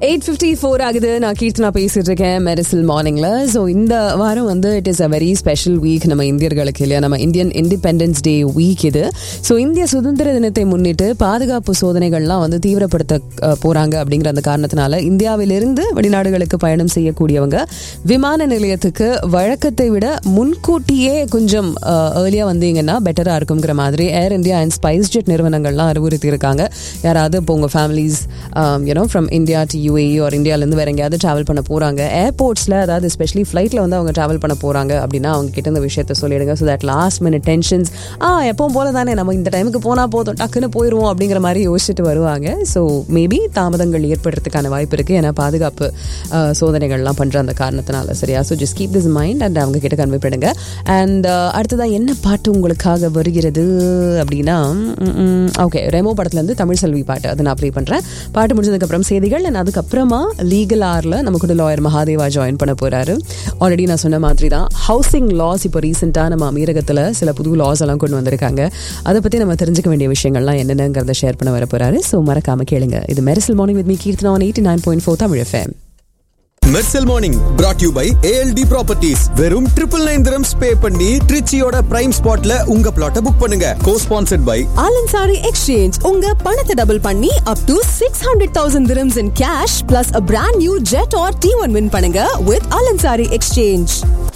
eight fifty four ஆகுது நான் கீர்த்தனா பேசிட்டு இருக்கேன் மெரிசல் மார்னிங்ல ஸோ இந்த வாரம் வந்து it is a very special week நம்ம இந்தியர்களுக்கு இல்லையா நம்ம இந்தியன் இண்டிபெண்டன்ஸ் டே வீக் இது ஸோ இந்திய சுதந்திர தினத்தை முன்னிட்டு பாதுகாப்பு சோதனைகள்லாம் வந்து தீவிரப்படுத்த அஹ், போறாங்க அப்படிங்கிற அந்த காரணத்தினால இந்தியாவிலிருந்து வெளிநாடுகளுக்கு பயணம் செய்யக்கூடியவங்க விமான நிலையத்துக்கு வழக்கத்தை விட முன்கூட்டியே கொஞ்சம் ஏர்லியா வந்தீங்கன்னா பெட்டரா இருக்குங்கிற மாதிரி Air India and SpiceJet நிறுவனங்கள்லாம் அறிவுறுத்தி இருக்காங்க யாராவது இப்போ உங்க families you know from India to UAE ஒரு இந்தியாவிலேருந்து வேற எங்கேயாவது ட்ராவல் பண்ண போறாங்க ஏர்போர்ட்ஸில் அதாவது ஸ்பெஷலி ஃப்ளைட்டில் வந்து அவங்க ட்ராவல் பண்ண போறாங்க அப்படின்னா அவங்க கிட்ட இந்த விஷயத்த சொல்லிடுங்க so that last minute tensions ஆ எப்பவும் போல தானே நம்ம இந்த டைமுக்கு போனா போதும் டக்குன்னு போயிடுவோம் அப்படிங்கிற மாதிரி யோசிச்சுட்டு வருவாங்க ஸோ மேபி தாமதங்கள் ஏற்படுறதுக்கான வாய்ப்பு இருக்கு ஏன்னா பாதுகாப்பு ஆஹ், சோதனைகள்லாம் பண்ற அந்த காரணத்தினால சரியா so just keep this mind and அவங்க கிட்ட கன்வே பண்ணுங்க அண்ட் அடுத்ததான் என்ன பாட்டு உங்களுக்காக வருகிறது அப்படின்னா ஓகே ரெமோ படத்துல இருந்து தமிழ் செல்வி பாட்டு அதை நான் ப்ளே பண்றேன் பாட்டு முடிஞ்சதுக்கப்புறம் செய்திகள் அண்ட் அதுக்கப்புறமா லீகல் ஆர்ல நம்ம கூட லாயர் மகாதேவா ஜாயின் பண்ண போறாரு ஆல்ரெடி நான் சொன்ன மாதிரி தான் ஹவுசிங் லாஸ் இப்போ ரீசெண்டாக நம்ம அமீரகத்தில் சில புது லாஸ் எல்லாம் கொண்டு வந்திருக்காங்க அதை பற்றி நம்ம தெரிஞ்சுக்க வேண்டிய விஷயங்கள்லாம் என்னென்னங்கிறத ஷேர் பண்ண வர போறாரு ஸோ மறக்காம கேளுங்க இது Mersal morning with me Keerthana eighty nine point four Tamil FM Mersal morning brought you by ALT properties வெறும் ட்ரிபிள் நைன் திரம்ஸ் பே பண்ணி ட்ரிச்சியோட பிரைம் ஸ்பாட்ல உங்க பிளாட்டை புக் பண்ணுங்க co-sponsored by Al Ansari exchange உங்க பணத்தை டபுள் பண்ணி up to six hundred thousand dirhams in cash plus a brand new Jetour T one win பண்ணுங்க வித் ஆலன்சாரி எக்ஸ்சேஞ்ச்